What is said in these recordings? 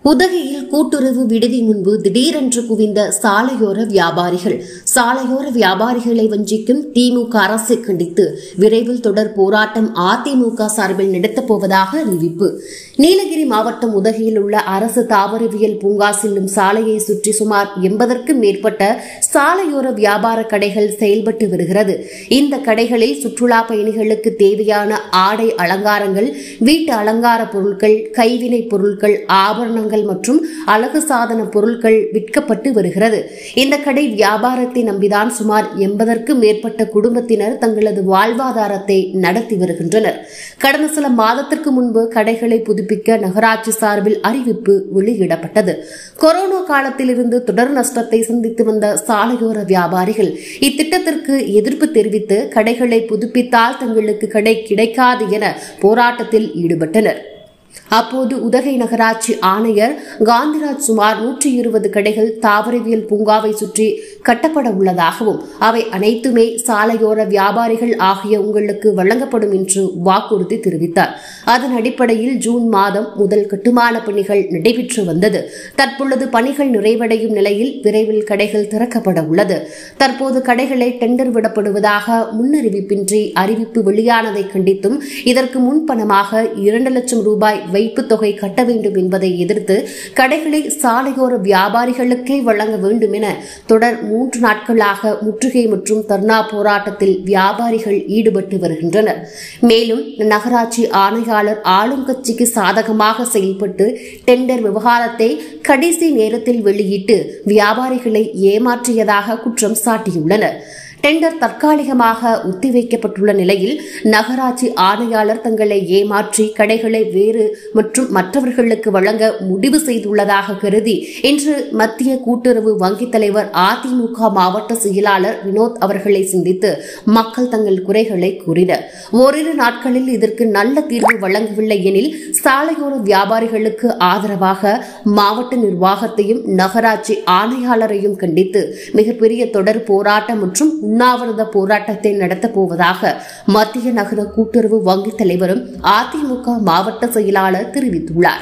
உதகையில் கூட்டுறவு விடுதி முன்பு திடீரென்று குவிந்த சாலையோர வியாபாரிகள் சாலையோர வியாபாரிகளை வஞ்சிக்கும் திமுக அரசை கண்டித்து விரைவில் தொடர் போராட்டம் அதிமுக சார்பில் நடத்தப் போவதாக அறிவிப்பு நீலகிரி மாவட்டம் உதகையில் உள்ள அரசு தாவரவியல் பூங்கா செல்லும் சாலையை சுற்றி சுமார் எண்பதற்கும் மேற்பட்ட சாலையோர வியாபார கடைகள் செயல்பட்டு வருகிறது இந்த கடைகளில் சுற்றுலா பயணிகளுக்கு தேவையான ஆடை அலங்காரங்கள் வீட்டு அலங்கார பொருட்கள் கைவினைப் பொருட்கள் ஆபரணங்கள் மற்றும் அழகு சாதன பொருட்கள் விற்கப்பட்டு வருகிறது இந்த கடை வியாபாரத்தை நம்பிதான் சுமார் எண்பதற்கும் மேற்பட்ட குடும்பத்தினர் தங்களது வாழ்வாதாரத்தை நடத்தி வருகின்றனர் கடந்த சில மாதத்திற்கு முன்பு கடைகளை புதுப்பிக்க நகராட்சி சார்பில் அறிவிப்பு வெளியிடப்பட்டது கொரோனா காலத்திலிருந்து தொடர் நஷ்டத்தை சந்தித்து வந்த சாலையோர வியாபாரிகள் இத்திட்டத்திற்கு எதிர்ப்பு தெரிவித்து கடைகளை புதுப்பித்தால் தங்களுக்கு கடை கிடைக்காது என போராட்டத்தில் ஈடுபட்டனர் அப்போது உதகை நகராட்சி ஆணையர் காந்திராஜ் சுமார் நூற்றி இருபது கடைகள் தாவரவியல் பூங்காவை சுற்றி கட்டப்பட உள்ளதாகவும் அவை அனைத்துமே சாலையோர வியாபாரிகள் ஆகிய உங்களுக்கு வழங்கப்படும் என்று வாக்குறுதி தெரிவித்தார் அதன் அடிப்படையில் ஜூன் மாதம் முதல் கட்டுமான பணிகள் நடைபெற்று வந்தது தற்பொழுது பணிகள் நிறைவடையும் நிலையில் விரைவில் கடைகள் திறக்கப்பட உள்ளது தற்போது கடைகளை டெண்டர் விடப்படுவதாக முன்னறிவிப்பின்றி அறிவிப்பு வெளியானதை கண்டித்தும் இதற்கு முன்பணமாக இரண்டு லட்சம் ரூபாய் வைப்புத் தொகை கட்ட வேண்டும் என்பதை எதிர்த்து கடைகளை சாலையோர வியாபாரிகளுக்கே வழங்க வேண்டும் என தொடர் மூன்று நாட்களாக முற்றுகை மற்றும் தர்ணா போராட்டத்தில் வியாபாரிகள் ஈடுபட்டு வருகின்றனர் மேலும் நகராட்சி ஆணையாளர் ஆளும் கட்சிக்கு சாதகமாக செயல்பட்டு டெண்டர் விவகாரத்தை கடைசி நேரத்தில் வெளியிட்டு வியாபாரிகளை ஏமாற்றியதாக குற்றம் சாட்டியுள்ளனர் டெண்டர் தற்காலிகமாக ஒத்திவைக்கப்பட்டுள்ள நிலையில் நகராட்சி ஆணையாளர் தங்களை ஏமாற்றி கடைகளை வேறு மற்றும் மற்றவர்களுக்கு வழங்க முடிவு செய்துள்ளதாக கருதி இன்று மத்திய கூட்டுறவு வங்கித் தலைவர் அதிமுக மாவட்ட செயலாளர் வினோத் அவர்களை சந்தித்து மக்கள் தங்கள் குறைகளை கூறினர் ஓரிரு நாட்களில் இதற்கு நல்ல தீர்வு வழங்கவில்லை எனில் சாலையோர வியாபாரிகளுக்கு ஆதரவாக மாவட்ட நிர்வாகத்தையும் நகராட்சி ஆணையாளரையும் கண்டித்து மிகப்பெரிய தொடர் போராட்டம் மற்றும் உண்ணாவிரத போராட்டத்தை நடத்தப் போவதாக மத்திய நகர கூட்டுறவு வங்கித் தலைவரும் அதிமுக மாவட்ட செயலாளர் தெரிவித்துள்ளார்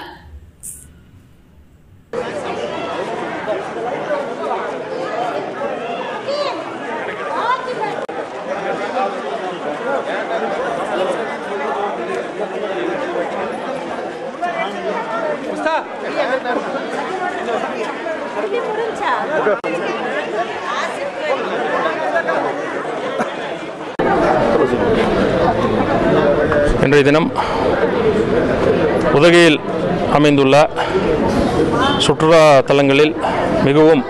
இன்றைய தினம் உதகையில் அமைந்துள்ள சுற்றுலா தலங்களில் மிகவும்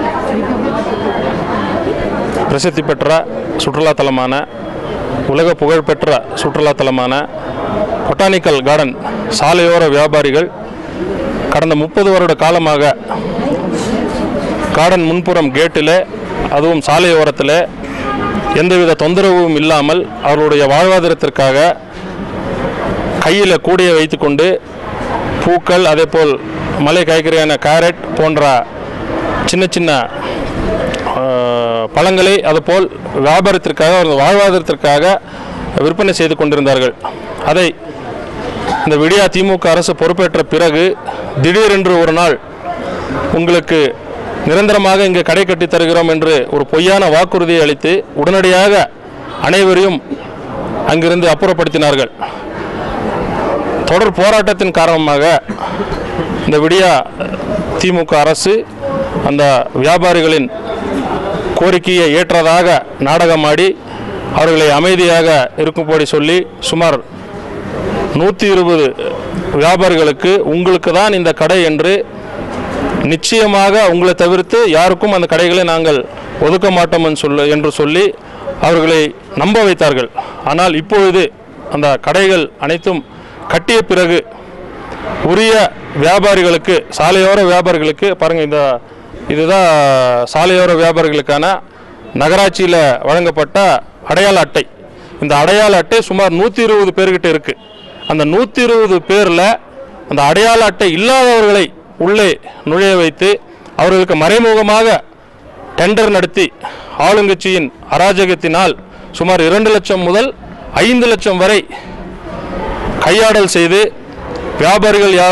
பிரசித்தி பெற்ற சுற்றுலா தலமான உலக புகழ்பெற்ற சுற்றுலா தலமான பொட்டானிக்கல் கார்டன் சாலையோர வியாபாரிகள் கடந்த முப்பது வருட காலமாக கார்டன் முன்புறம் கேட்டில் அதுவும் சாலையோரத்தில் எந்தவித தொந்தரவும் இல்லாமல் அவர்களுடைய வாழ்வாதாரத்திற்காக கையில் கூடையை வைத்துக்கொண்டு பூக்கள் அதேபோல் மலை காய்கறியான கேரட் போன்ற சின்ன சின்ன ஆஹ், பழங்களை அதுபோல் வியாபாரத்திற்காக அவரது வாழ்வாதாரத்திற்காக விற்பனை செய்து கொண்டிருந்தார்கள் அதை இந்த விடியா திமுக அரசு பொறுப்பேற்ற பிறகு திடீரென்று ஒரு நாள் உங்களுக்கு நிரந்தரமாக இங்கே கடை கட்டி தருகிறோம் என்று ஒரு பொய்யான வாக்குறுதியை அளித்து உடனடியாக அனைவரையும் அங்கிருந்து அப்புறப்படுத்தினார்கள் தொடர் போராட்டத்தின் காரணமாக இந்த விடியா திமுக அரசு அந்த வியாபாரிகளின் கோரிக்கையை ஏற்றதாக நாடகமாடி அவர்களை அமைதியாக இருக்கும்படி சொல்லி சுமார் நூற்றி இருபது வியாபாரிகளுக்கு உங்களுக்கு தான் இந்த கடை என்று நிச்சயமாக உங்களை தவிர்த்து யாருக்கும் அந்த கடைகளை நாங்கள் ஒதுக்க மாட்டோம் என்று சொல்ல என்று சொல்லி அவர்களை நம்ப வைத்தார்கள் ஆனால் இப்பொழுது அந்த கடைகள் அனைத்தும் கட்டிய பிறகு உரிய வியாபாரிகளுக்கு சாலையோர வியாபாரிகளுக்கு பாருங்கள் இந்த இதுதான் சாலையோர வியாபாரிகளுக்கான நகராட்சியில் வழங்கப்பட்ட அடையாள அட்டை இந்த அடையாள அட்டை சுமார் நூற்றி இருபது பேர்கிட்ட இருக்குது அந்த நூற்றி இருபது பேரில் அந்த அடையாள அட்டை இல்லாதவர்களை உள்ளே நுழைய வைத்து அவர்களுக்கு மறைமுகமாக டெண்டர் நடத்தி ஆளுங்கட்சியின் அராஜகத்தினால் சுமார் இரண்டு லட்சம் முதல் ஐந்து லட்சம் வரை கையாடல் செய்து வியாபாரிகள் யாரும்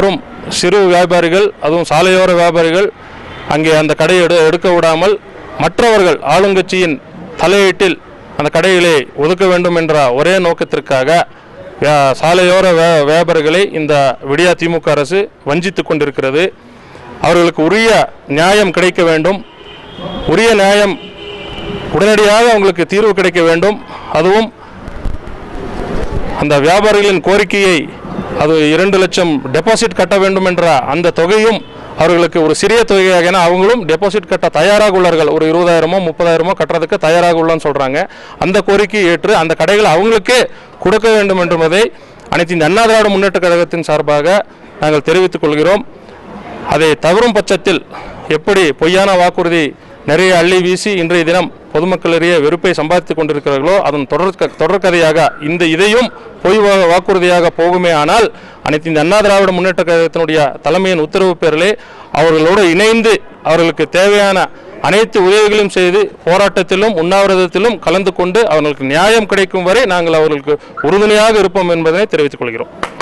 சிறு வியாபாரிகள் அதுவும் சாலையோர வியாபாரிகள் அங்கே அந்த கடையை எடு எடுக்க விடாமல் மற்றவர்கள் ஆளுங்கட்சியின் தலையீட்டில் அந்த கடைகளை ஒதுக்க வேண்டும் என்ற ஒரே நோக்கத்திற்காக வியா- சாலையோர வே வியாபாரிகளை இந்த விடியா திமுக அரசு வஞ்சித்து கொண்டிருக்கிறது அவர்களுக்கு உரிய நியாயம் கிடைக்க வேண்டும் உரிய நியாயம் உடனடியாக அவங்களுக்கு தீர்வு கிடைக்க வேண்டும் அதுவும் அந்த வியாபாரிகளின் கோரிக்கையை அது இரண்டு லட்சம் டெபாசிட் கட்ட வேண்டும் என்ற அந்த தொகையும் அவர்களுக்கு ஒரு சிறிய தொகையாக ஏன்னா அவங்களும் டெபாசிட் கட்ட தயாராக உள்ளார்கள் ஒரு இருபதாயிரமோ முப்பதாயிரமோ கட்டுறதுக்கு தயாராக உள்ளன்னு சொல்கிறாங்க அந்த கோரிக்கையை ஏற்று அந்த கடைகளை அவங்களுக்கே கொடுக்க வேண்டும் என்பதை அனைத்து இந்த அண்ணா திராவிட முன்னேற்ற கழகத்தின் சார்பாக நாங்கள் தெரிவித்துக் கொள்கிறோம் அதை தவறும் பட்சத்தில் எப்படி பொய்யான வாக்குறுதி நிறைய அள்ளி வீசி இன்றைய தினம் பொதுமக்களிடையே வெறுப்பை சம்பாதித்துக் கொண்டிருக்கிறார்களோ அதன் தொடர் தொடர்கதையாக இந்த இதையும் பொய் வா- வாக்குறுதியாக போகுமே ஆனால் அனைத்து இந்த அண்ணா திராவிட முன்னேற்ற கழகத்தினுடைய தலைமையின் உத்தரவு பேரிலே அவர்களோடு இணைந்து அவர்களுக்கு தேவையான அனைத்து உதவிகளையும் செய்து போராட்டத்திலும் உண்ணாவிரதத்திலும் கலந்து கொண்டு அவர்களுக்கு நியாயம் கிடைக்கும் வரை நாங்கள் அவர்களுக்கு உறுதுணையாக இருப்போம் என்பதனை தெரிவித்துக் கொள்கிறோம்